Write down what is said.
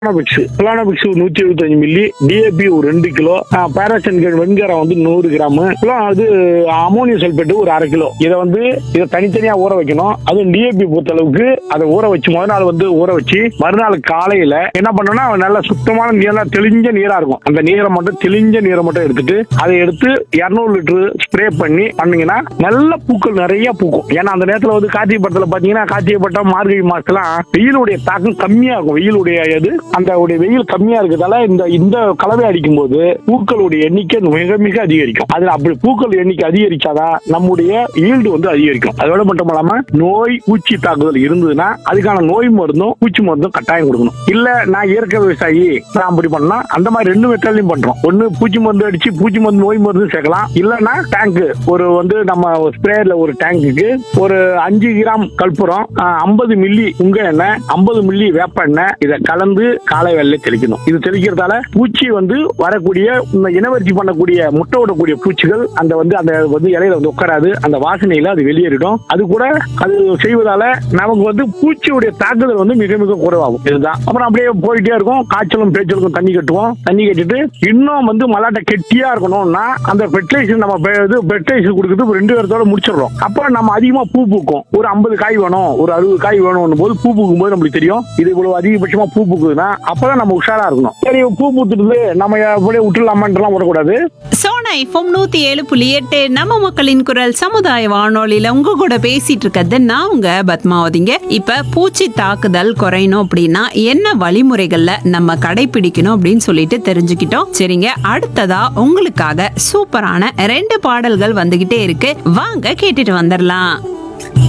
பிளானோபிக்ஸ் பிளானோபிக்ஸ் நூத்தி எழுபத்தஞ்சு milli DAP ஒரு ரெண்டு கிலோ பேராசன்கேட் வெண்கரம் வந்து நூறு கிராம் அப்புறம் அது அமோனியம் சல்பேட் ஒரு அரை கிலோ இதை வந்து இதை தனித்தனியா ஊற வைக்கணும் அதுவும் டிஏபி பொறுத்த அளவுக்கு அதை ஊற வச்சு முதல் நாள் வந்து ஊற வச்சு மறுநாள் காலையில என்ன பண்ணணும்னா நல்ல சுத்தமான நீரா தெளிஞ்ச நீரா இருக்கும் அந்த நீரை மட்டும் தெளிஞ்ச நீரை மட்டும் எடுத்துட்டு அதை எடுத்து இருநூறு லிட்டர் ஸ்ப்ரே பண்ணி பண்ணீங்கன்னா நல்ல பூக்கள் நிறைய பூக்கும் ஏன்னா அந்த நேரத்துல வந்து கார்த்திகை படத்துல பாத்தீங்கன்னா கார்த்திகை பட்டம் மார்கழி மாசத்துலாம் வெயிலுடைய தாக்கம் கம்மியா இருக்கும் வெயிலுடைய இது அந்த உடைய வெயில் கம்மியா இருக்கிறதால இந்த இந்த கலவை அடிக்கும் போது பூக்களுடைய எண்ணிக்கை மிக மிக அதிகரிக்கும் அதுல அப்படி பூக்கள் எண்ணிக்கை அதிகரிச்சாதான் நம்முடைய ஈல்டு வந்து அதிகரிக்கும் அதோட மட்டும் இல்லாம நோய் பூச்சி தாக்குதல் இருந்ததுன்னா அதுக்கான நோய் மருந்தும் பூச்சி மருந்தும் கட்டாயம் கொடுக்கணும் இல்ல நான் இயற்கை விவசாயி நான் அப்படி பண்ணா அந்த மாதிரி ரெண்டு மெத்தட்லயும் பண்றோம் ஒண்ணு பூச்சி மருந்து அடிச்சு பூச்சி மருந்து நோய் மருந்து சேர்க்கலாம் இல்லன்னா டேங்க் ஒரு வந்து நம்ம ஸ்ப்ரேயர்ல ஒரு டேங்குக்கு ஒரு அஞ்சு கிராம் கற்பூரம் ஐம்பது மில்லி உங்க எண்ணெய் ஐம்பது மில்லி வேப்ப எண்ணெய் இதை கலந்து காலை வேலையில தெளிக்கணும் இது தெளிக்கிறதால பூச்சி வந்து வரக்கூடிய இந்த இனவர்த்தி பண்ணக்கூடிய முட்டை விடக்கூடிய பூச்சிகள் அந்த வந்து அந்த வந்து இலையில வந்து உட்காராது அந்த வாசனையில அது வெளியேறிடும் அது கூட அது செய்வதால நமக்கு வந்து பூச்சியுடைய தாக்குதல் வந்து மிக மிக குறைவாகும் இதுதான் அப்புறம் அப்படியே போயிட்டே இருக்கும் காய்ச்சலும் பேச்சலுக்கும் தண்ணி கட்டுவோம் தண்ணி கட்டிட்டு இன்னும் வந்து மலாட்டை கெட்டியா இருக்கணும்னா அந்த ஃபெர்டிலைசர் நம்ம பெ- இது ஃபெர்டிலைசர் கொடுக்குறது ரெண்டு பேரத்தோட முடிச்சிடுறோம் அப்ப நம்ம அதிகமா பூ பூக்கும் ஒரு ஐம்பது காய் வேணும் ஒரு அறுபது காய் வேணும் போது பூ பூக்கும் போது நம்மளுக்கு தெரியும் இது இவ்வளவு அதிகபட்சமா பூ பூக்குதுன்னா அப்பதான் நம்ம உஷாரா இருக்கணும் சரி பூ பூத்துட்டு நம்ம அப்படியே விட்டுலாமான்ட்டுலாம் விடக்கூடாது சோனா எஃப்எம் நூத்தி ஏழு புள்ளி எட்டு நம்ம மக்களின் குரல் சமுதாய வானொலியில உங்க கூட பேசிட்டு இருக்கிறது நான் உங்க பத்மாவதிங்க இப்ப பூச்சி தாக்குதல் குறையணும் அப்படின்னா என்ன வழிமுறைகள்ல நம்ம கடைபிடிக்கணும் அப்படின்னு சொல்லிட்டு தெரிஞ்சுக்கிட்டோம் சரிங்க அடுத்ததா உங்களுக்காக சூப்பரான ரெண்டு பாடல்கள் வந்துகிட்டே இருக்கு வாங்க கேட்டுட்டு வந்துடலாம்